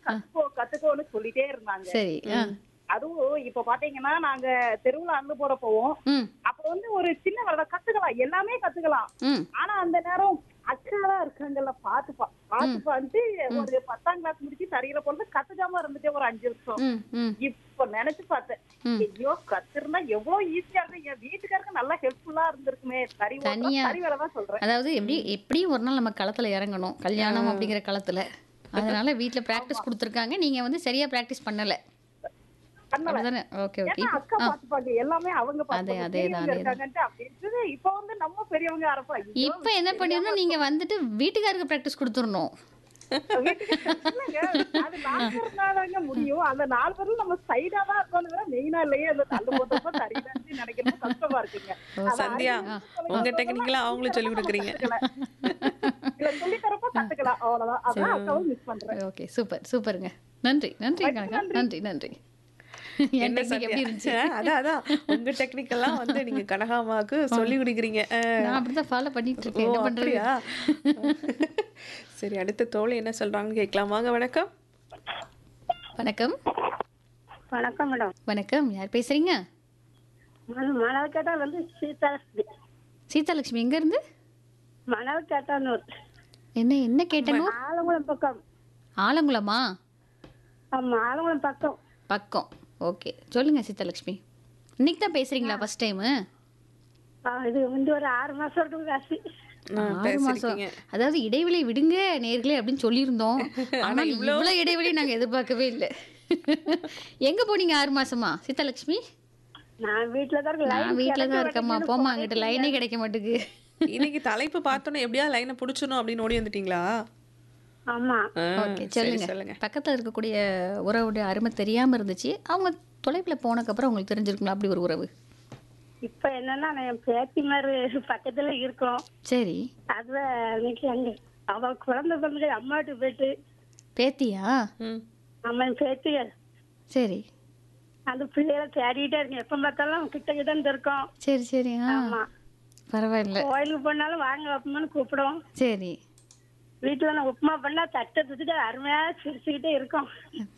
கத்துக்கோ கத்துக்கோன்னு சொல்லிட்டே இருந்தாங்க சரி ஆ அதுவும் இப்ப பாத்தீங்கன்னா நாங்க தெருவுல அங்க போற போவோம் ம் அப்ப வந்து ஒரு சின்ன வரத கத்துக்கலாம் எல்லாமே கத்துக்கலாம் ம் ஆனா அந்த நேரம் அக்காதான் இருக்காங்கல்ல பாத்துப்பா பாத்துப்பான்ட்டு ஒரு பத்தாம் கிளாஸ் முடிச்சு தரையில போறது கத்துக்காம இருந்துட்டே ஒரு அஞ்சு வருஷம் ம் ம் இப்ப நினைச்சு பார்த்தேன் ம். ஐயோ கத்துருந்தா எவ்வளவு ஈஸியா இருக்கு என் வீட்டுக்காருக்கு நல்லா ஹெல்ப்ஃபுல்லா இருந்திருக்குமே சரி தனியா. சரி வேலை தான் சொல்றேன் அதாவது எப்படி எப்படியும் ஒரு நாள் நம்ம களத்துல இறங்கணும் கல்யாணம் அப்படிங்கிற களத்துல அதனால வீட்ல பிராக்டிஸ் கொடுத்துருக்காங்க நீங்க வந்து சரியா பிராக்டிஸ் பண்ணல பண்ணல அப்படிதானே ஓகே ஓகே ஏன்னா அக்கா பாத்துப்பாங்க எல்லாமே அவங்க அதே, பாத்துப்பாங்க அதே தான், பெரியவங்க அதே தான். இருக்காங்கன்ட்டு அப்படி இருக்குது இப்ப வந்து நம்ம பெரியவங்க அரப்பா இப்போ என்ன பண்ணிடணும் நீங்க வந்துட்டு வீட்டுக்காருக்கு பிராக்டிஸ் கொடுத்துடணும் அது நாலு பேருனாதாங்க முடியும் அந்த நாலு பேரும் நம்ம சைடா தான் இருக்கோம் தவிர மெயினா இல்லையே அந்த தள்ளு போட்டப்ப சரிதான் நினைக்கிறது கஷ்டமா இருக்குங்க அத சந்தியா உங்க டெக்னிக்கலா அவங்களும் சொல்லி கொடுக்குறீங்க இல்ல சொல்லி தரப்ப கத்துக்கலாம் அவ்வளவுதான் அதான் அக்காவும் மிஸ் பண்றேன் ஓகே சூப்பர் சூப்பருங்க நன்றி நன்றி கனகா நன்றி நன்றி என் என்ன technique எப்படி இருந்துச்சு சந்தியா அதான் அதான் உங்க டெக்னிக்கெல்லாம் வந்து நீங்க கனகாமாவுக்கு சொல்லி கொடுக்குறீங்க அஹ், நான் அப்படிதான் ஃபாலோ பண்ணிட்டு ஓ இருக்கேன் என்ன பண்றது அப்படியா சரி அடுத்த தோழி என்ன சொல்றாங்க கேட்கலாம் வாங்க வணக்கம் வணக்கம் வணக்கம் மேடம் வணக்கம் யார் பேசுறீங்க மணல்கேட்டா வந்து சீதா சீதாலட்சுமி எங்க இருந்து மணல்கேட்டான்னு என்ன என்ன கேட்டனோ ஆலங்குளம் பக்கம் ஆலங்குளமா ஆமா ஆலங்குளம் பக்கம் பக்கம் ஓகே சொல்லுங்க சீதாலட்சுமி இன்னைக்கு தான் பேசுறீங்களா ஃபர்ஸ்ட் டைம் ஆ, இது வந்து ஒரு ஆறு மாசம் இருக்கும் காசு ஆஹ், ஆறு மாசம் பேசிருக்கீங்க அதாவது இடைவெளி விடுங்க நேர்களே அப்படின்னு சொல்லியிருந்தோம் ஆனா இவ்வளவு இடைவெளி நாங்க எதிர்பார்க்கவே இல்லை எங்க போனீங்க ஆறு மாசமா சீதாலட்சுமி நான் வீட்டுல தான் இருக்கேன் நான் வீட்டுல தான் இருக்கேம்மா போமா அங்கிட்ட லைனே கிடைக்க மாட்டேங்குது இன்னைக்கு தலைப்பு பார்த்தோன்னே எப்படியா லைனை புடிச்சணும் அப்படின்னு ஓடி வந்துட்டீங்களா ஆமா ஆஹ், ஓகே சரி, சொல்லுங்க சொல்லுங்க பக்கத்துல இருக்கக்கூடிய உறவுடைய அருமை தெரியாம இருந்துச்சு அவங்க தொலைவில் போனதுக்கப்புறம் உங்களுக்கு தெரிஞ்சிருக்குங்களா அப்படி ஒரு உறவு இப்ப என்னன்னா நான் என் பேத்தி மாதிரி பக்கத்துல இருக்கோம் சரி அதுல இன்னைக்கு அங்க அவ குழந்தை பிறந்து அம்மா வீட்டுக்கு போயிட்டு பேத்தியா ம் அம்மா என் பேத்தி சரி அந்த பிள்ளைகளை தேடிட்டே இருக்கேன் எப்ப பார்த்தாலும் கிட்ட கிட்ட இருக்கோம் சரி சரி ஆ ஆமா பரவாயில்ல கோயிலுக்கு போனாலும் வாங்க வைப்போம்னு கூப்பிடுவோம் சரி வீட்டுல நான் உப்புமா பண்ணா தட்டை தூக்கிட்டு அருமையா சிரிச்சுக்கிட்டே இருக்கோம்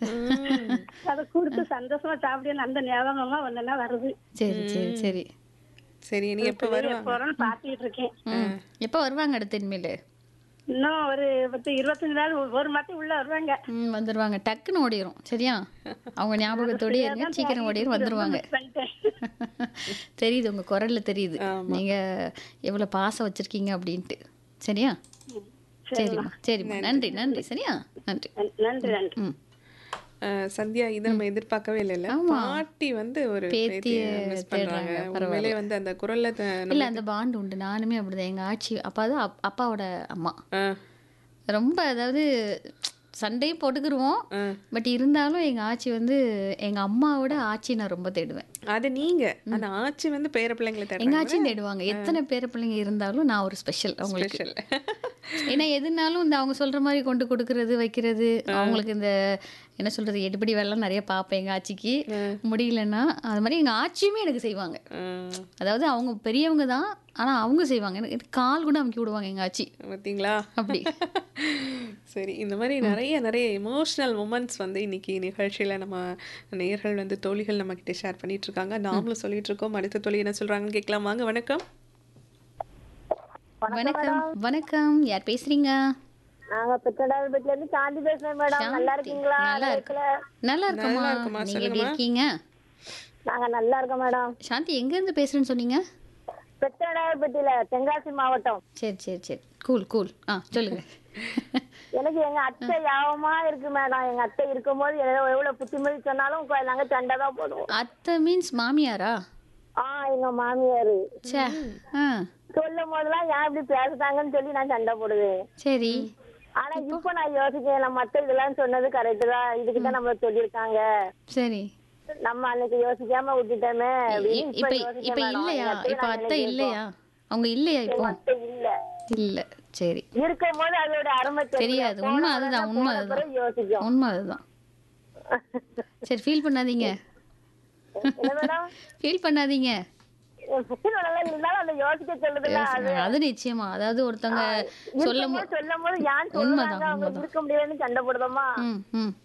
அதை கொடுத்து சந்தோஷமா சாப்பிடுன்னு அந்த ஞாபகமா ஒன்னா வருது சரி சரி சரி சரி நீ எப்ப வருவாங்க போறோம்னு பாத்துக்கிட்டு இருக்கேன் ம் எப்போ வருவாங்க அடுத்த இனிமேல் இன்னும் ஒரு பத்து இருபத்தஞ்சு நாள் ஒரு மாசம் உள்ள வருவாங்க ம் வந்துருவாங்க டக்குன்னு ஓடிரும் சரியா அவங்க ஞாபகத்தோடயே இருங்க சீக்கிரம் ஓடிரும் வந்துருவாங்க miss பண்ணிட்டேன் தெரியுது உங்க குரல்ல தெரியுது நீங்க எவ்வளவு பாசம் வச்சிருக்கீங்க அப்படின்ட்டு சரியா சரிம்மா சரிம்மா நன்றி நன்றி சரியா நன்றி நன்றி நன்றி ம் அஹ், சந்தியா இதை நம்ம எதிர்பார்க்கவே இல்லைல்ல பாட்டி வந்து ஒரு பேத்திய மிஸ் பண்றாங்க தேடுறாங்க, உண்மையிலே வந்து அந்த குரல்ல த- இல்ல அந்த பாண்டு உண்டு நானுமே அப்படிதான் எங்க ஆச்சி அப்பா தான் அப்- அப்பாவோட அம்மா அஹ், ரொம்ப அதாவது சண்டையும் போட்டுக்கிருவோம் பட் இருந்தாலும் எங்க ஆச்சி வந்து எங்க அம்மாவோட ஆச்சி நான் ரொம்ப தேடுவேன் அது நீங்க அந்த ஆச்சி வந்து பேர பிள்ளைங்களை எங்க தேடுறாங்க ஆச்சியும் தேடுவாங்க எத்தனை பேர பிள்ளைங்க இருந்தாலும் நான் ஒரு ஸ்பெஷல் அவங்களுக்கு ஸ்பெஷல் ஏன்னா எதுனாலும் இந்த அவங்க சொல்ற மாதிரி கொண்டு கொடுக்கறது வைக்கிறது அவங்களுக்கு இந்த என்ன சொல்றது எடுபடி வேலைலாம் நிறைய பார்ப்பேன் எங்க ஆச்சிக்கு முடியலன்னா அது மாதிரி எங்க ஆச்சியுமே எனக்கு செய்வாங்க அதாவது அவங்க பெரியவங்க தான் ஆனா அவங்க செய்வாங்க எனக்கு எனக்கு கால் கூட அமுக்கி விடுவாங்க எங்க ஆச்சி பார்த்தீங்களா அப்படி சரி இந்த மாதிரி நிறைய நிறைய எமோஷனல் மூமெண்ட்ஸ் வந்து இன்னைக்கு நிகழ்ச்சியில நம்ம நேயர்கள் வந்து தோழிகள் நம்ம கிட்ட ஷேர் பண்ணிட்டு இருக்காங்க நாமளும் சொல்லிட்டு இருக்கோம் அடுத்த தோழி என்ன சொல்றாங்கன்னு கேட்கலாம் வாங்க வணக்கம் வணக்கம் வணக்கம் யார் பேசுறீங்க நாங்க பெற்றடால்பேட்ல இருந்து சாந்தி பேசுறேன் மேடம் நல்லா இருக்கீங்களா நல்லா இருக்கு நல்லா இருக்கமா நல்லா இருக்குமா, நீங்க எப்படி இருக்கீங்க நாங்க நல்லா இருக்கோம் மேடம் சாந்தி எங்க இருந்து பேசுறேன்னு சொன்னீங்க பெற்றடால்பேட்டில தென்காசி மாவட்டம் சரி சரி சரி கூல் கூல் ஆ சொல்லுங்க எனக்கு எங்க அத்தை யாபமா இருக்கு மேடம் எங்க அத்தை இருக்கும்போது எவ்வளவு எவ்வளவு புத்திமதி சொன்னாலும் கொ- நாங்க சண்டை தான் போடுவோம் அத்தை மீன்ஸ் மாமியாரா ஆ எங்க மாமியாரு சே ஆ சொல்லும் போதெல்லாம் ஏன் இப்படி பேசுறாங்கன்னு சொல்லி நான் சண்டை போடுவேன் சரி ஆனா இப்ப நான் யோசிக்கிறேன் நம்ம அத்தை இதெல்லாம் சொன்னது கரெக்ட் தான் இதுக்கு தான் நம்மள சொல்லியிருக்காங்க சரி நம்ம அன்னைக்கு யோசிக்காம விட்டுட்டோமே இ- அப்படின்னு இப்ப யோசிக்கிறேன் இப்ப madam. இல்லையா எங்க அத்தையை இப்ப நான் அத்தை நினைக்கிறேன். இல்லையா அவங்க இல்லையா இப்போ அத்தை இல்ல இல்ல சரி இருக்கும் போது அதோட அருமை தெரியாது போன உண்மை உடனே அதுதான் போன உண்மை பிறகு அதுதான் யோசிக்கும் உண்மை அதுதான் சரி ஃபீல் பண்ணாதீங்க என்ன மேடம் ஃபீல் பண்ணாதீங்க நல்லா இருந்தாலும் அந்த யோசிக்க சொல்லுதுல அது அது நிச்சயமா அதாவது ஒருத்தவங்க சொல்லும் சொல்லும் போது சொல்லும் போது ஏன் உண்மைதான், சொல்லுறாங்க அவங்க உண்மைதான். இருக்க முடியாதுன்னு சண்டை போடுதோமா ம் ம்